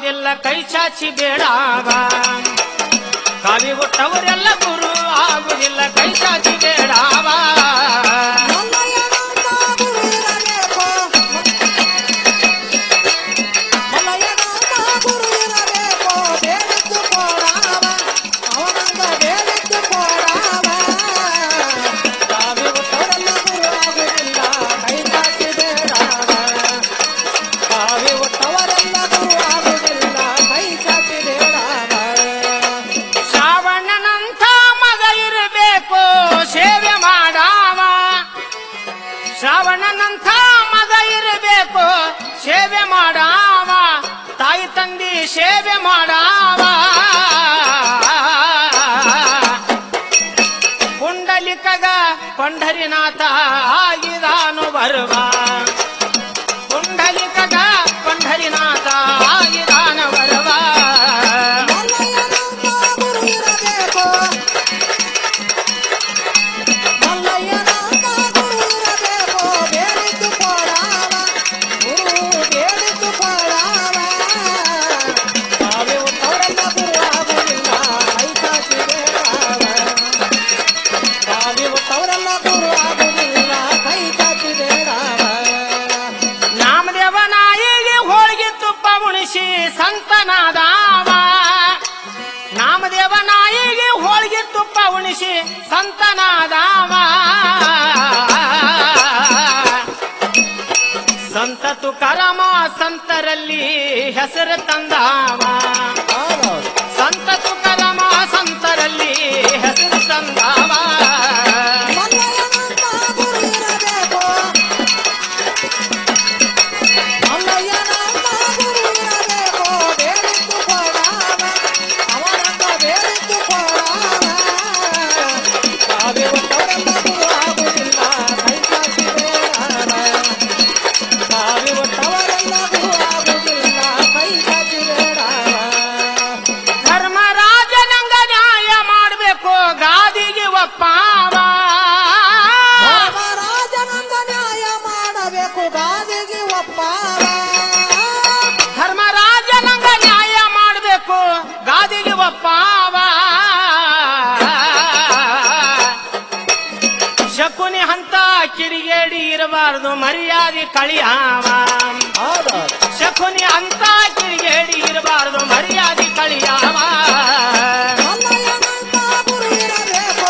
ಆಗುವುದಿಲ್ಲ ಕೈ ಚಾಚಿ ಬೇಡಾವ ಕಾವಿ ಹುಟ್ಟವರೆಲ್ಲ ಗುರು ಆಗುವುದಿಲ್ಲ ಕೈ ಚಾಚಿ ಬೇಡಾವ ಮಲ್ಲಯ್ಯನಂತ ಗುರು ಇರಬೇಕು ಮಲ್ಲಯ್ಯನಂತ ಗುರು ಇರಬೇಕು ಬೇಡಿದ್ದು ಕೊಡಾವ ಅವನಂತ ಬೇಡಿದ್ದು ಕೊಡಾವ ಕಾವಿ ಹುಟ್ಟವರೆಲ್ಲ ಗುರು ಆಗುವುದಿಲ್ಲ ಕೈ ಚಾಚಿ ಬೇಡಾವ ಕಾವಿ ಹುಟ್ಟವರೆಲ್ಲ ಗುರು ಆಗುವುದಿಲ್ಲ ಕೈ ಚಾಚಿ ಬೇಡಾವ ಶ್ರಾವಣನಂಥ ಮಗ ಇರಬೇಕು ಸೇವೆ ಮಾಡಾವ ಶ್ರಾವಣನಂಥ ಮಗ ಇರಬೇಕು ಸೇವೆ ಮಾಡಾವ ತಾಯಿ ತಂದಿ ಸೇವೆ ಮಾಡಾವ ಪುಂಡಲಿಕಗ ಪಂಢರಿನಾಥ ಆಗಿದಾನು ಬರುವ ಪುಂಡಲಿಕಗ ಪಂಢರಿನಾಥ ಆಗಿದಾನ ಬರುವ ಮಲ್ಲಯ್ಯನಂತ ಗುರು ಇರಬೇಕು ಮಲ್ಲಯ್ಯನಂತ ಗುರು ಇರಬೇಕು ಬೇಡಿದ್ದು ಕೊಡಾವ ಗುರು ಬೇಡಿದ್ದು ಕೊಡಾವ ತಾವೇ ಹುಟ್ಟವರೆಲ್ಲ ಗುರು ಆಗುವುದಿಲ್ಲ ಕೈ ಚಾಚಿ ಬೇಡಾವ ತಾವೇ ಹುಟ್ಟವರೆಲ್ಲ ಗುರು ಆಗುವುದಿಲ್ಲ ಕೈ ಚಾಚಿ ಬೇಡಾವ ನಾಮದೇವ ನಾಯಿಗೆ ಹೋಳಿಗೆ ತುಪ್ಪ ಉಣಿಸಿ ಸಂತನಾದಾವ ನಾಮದೇವ ನಾಯಿಗೆ ಹೋಳಿಗೆ ತುಪ್ಪ ಉಣಿಸಿ ಸಂತನಾದಾವ ಸಂತ ತುಕಾರಾಮ ಸಂತರಲ್ಲಿ ಹೆಸರು ತಂದಾವ ಹೌದೌದು ಸಂತ ತುಕಾರಾಮ ಸಂತರಲ್ಲಿ ಹೆಸರು ತಂದಾವ ಮಲ್ಲಯ್ಯನಂತ ಗುರು ಇರಬೇಕು ಮಲ್ಲಯ್ಯನಂತ ಗುರು ಇರಬೇಕು ಬೇಡಿದ್ದು ಕೊಡಾವ ಅವನಂತ ಬೇಡಿದ್ದು ಕೊಡಾವ ತಾವೇ ಒಟ್ಟವರೆಲ್ಲ ಗುರು ಆಗುವುದಿಲ್ಲ ಕೈ ಚಾಚಿ ಬೇಡಾವ ತಾವೇ ಒಟ್ಟವರೆಲ್ಲ ಗುರು ಆಗುವುದಿಲ್ಲ ಕೈ ಚಾಚಿ ಬೇಡಾವ ಧರ್ಮರಾಜನಂಗ ನ್ಯಾಯ ಮಾಡಬೇಕು ಗಾದಿಗೆ ಒಪ್ಪಾವ ಧರ್ಮರಾಜನಂದ ನ್ಯಾಯ ಮಾಡಬೇಕು ಗಾದಿಗೆ ಒಪ್ಪಾವ ಧರ್ಮರಾಜನಂಗ ನ್ಯಾಯ ಮಾಡಬೇಕು ಗಾದಿಗೆ ಒಪ್ಪಾವ ಶಕುನಿ ಹಂತ ಕಿಡಿಗೇಡಿ ಇರಬಾರದು ಮರ್ಯಾದೆ ಕಳಿಯಾವ ಹೌದೌದು ಶಕುನಿ ಅಂತ ಕಿಡಿಗೇಡಿ ಇರಬಾರದು ಮರ್ಯಾದೆ ಕಳಿಯಾವ ಮಲ್ಲಯ್ಯನಂತ ಗುರು ಇರಬೇಕು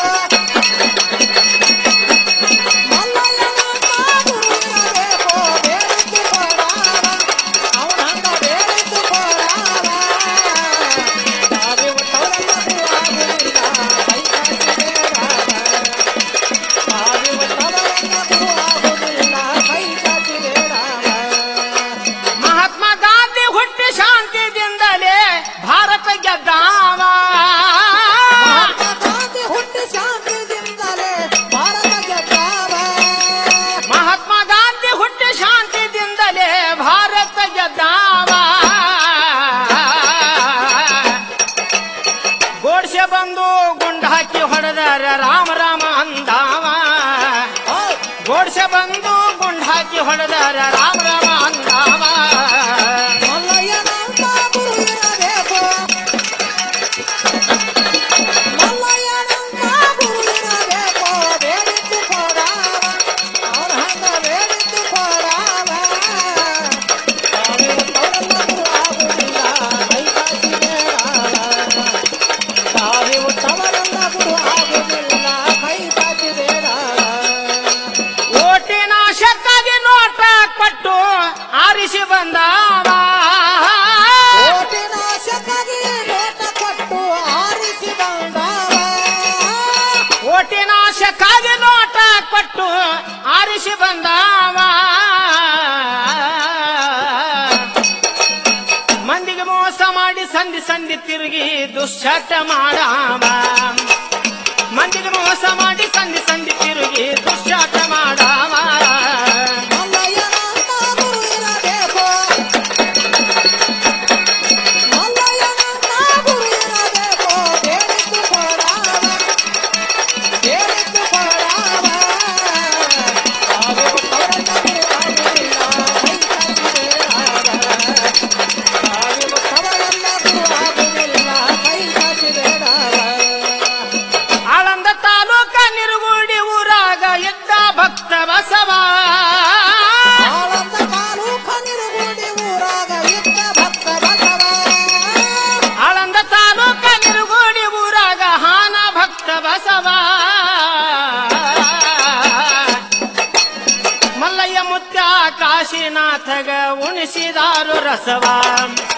ಮಲ್ಲಯ್ಯನಂತ ಗುರು ಇರಬೇಕು ಬೇಡಿದ್ದು ಕೊಡಾವ ಅವನಂತ ಬೇಡಿದ್ದು ಕೊಡಾವ ತಾವೇ ಒಟ್ಟವರೆಲ್ಲ ಗುರು ಆಗುವುದಿಲ್ಲ ಕೈ ಚಾಚಿ ಬೇಡಾವ ತಾವೇ ಒಟ್ಟವರೆಲ್ಲ ಗುರು ಆಗುವುದಿಲ್ಲ ಕೈ ಚಾಚಿ ಬೇಡಾವ ಮಹಾತ್ಮ ಗಾಂಧಿ ಹುಟ್ಟಿ ಶಾಂತಿಯಿಂದಲೇ ಭಾರತ ಗೆದ್ದಾವ ಮಹಾತ್ಮ ಗಾಂಧಿ ಹುಟ್ಟಿ ಶಾಂತಿಯಿಂದಲೇ ಭಾರತ ಗೆದ್ದಾವ ಮಹಾತ್ಮ ಗಾಂಧಿ ಹುಟ್ಟಿ ಶಾಂತಿಯಿಂದಲೇ ಭಾರತ ಗೆದ್ದಾವ ಗೋಡ್ಸೆ ಬಂದು ಗುಂಡ ಹಾಕಿ ಹೊಡೆದರ ರಾಮ ರಾಮ ಅಂದಾವ ಹೌದು. ಗೋಡ್ಸೆ ಬಂದು ಗುಂಡ ಹಾಕಿ ಹೊಡೆದರ ರಾಮ ರಾಮ ಅಂದಾವ ಮಲ್ಲಯ್ಯನಂತ ಗುರು ಇರಬೇಕು ಮಲ್ಲಯ್ಯನಂತ ಗುರು ಇರಬೇಕು ಬೇಡಿದ್ದು ಕೊಡಾವ ಅವನ ಹಂಗ ಬೇಡಿದ್ದು ಕೊಡಾವ ತಾವೇ ಒಟ್ಟವರೆಲ್ಲ ಗುರು ಆಗುವುದಿಲ್ಲ ಕೈ ಚಾಚಿ ಬೇಡಾವ ತಾವೇ ಒಟ್ಟವರೆಲ್ಲ ಗುರು ಆಗುವುದಿಲ್ಲ ಕೈ ಚಾಚಿ ಬೇಡಾವ ಓಟಿನ ಶಕ್ಕಾಗಿ ನೋಟ ಕೊಟ್ಟು ಆರಿಸಿ ಬಂದಾವ ಓಟಿನಾಶಕ್ಕಾಗಿ ನೋಟ ಕೊಟ್ಟು ಆರಿಸಿ ಬಂದವ ಓಟಿನ ಶಕ್ಕಾಗಿ ನೋಟ ಕೊಟ್ಟು ಆರಿಸಿ ಬಂದಾವ ಮಂದಿಗೆ ಮೋಸ ಮಾಡಿ ಸಂಧಿ ಸಂಧಿ ತಿರುಗಿ ದುಶ್ಚಟ ಮಾಡಾವ ಮಂದಿಗೆ ಮೋಸ ಮಾಡಿ ಸಂಧಿ ಸಂಧಿ ತಿರುಗಿ ದುಶ್ಚಟ ಮಾಡಾವ ಮಲ್ಲಯ್ಯನಂತ ಗುರು ಇರಬೇಕು ಮಲ್ಲಯ್ಯನಂತ ಗುರು ಇರಬೇಕು ಬೇಡಿದ್ದು ಕೊಡಾವ ಬೇಡಿದ್ದು ಕೊಡಾವ ತಾವೇ ಒಟ್ಟವರೆಲ್ಲ ಗುರು ಆಗುವುದಿಲ್ಲ ಕೈ ಚಾಚಿ ಬೇಡಾವ ತಾವೇ ಒಟ್ಟವರೆಲ್ಲ ಕುಡಿಸಿದಾರು ರಸವ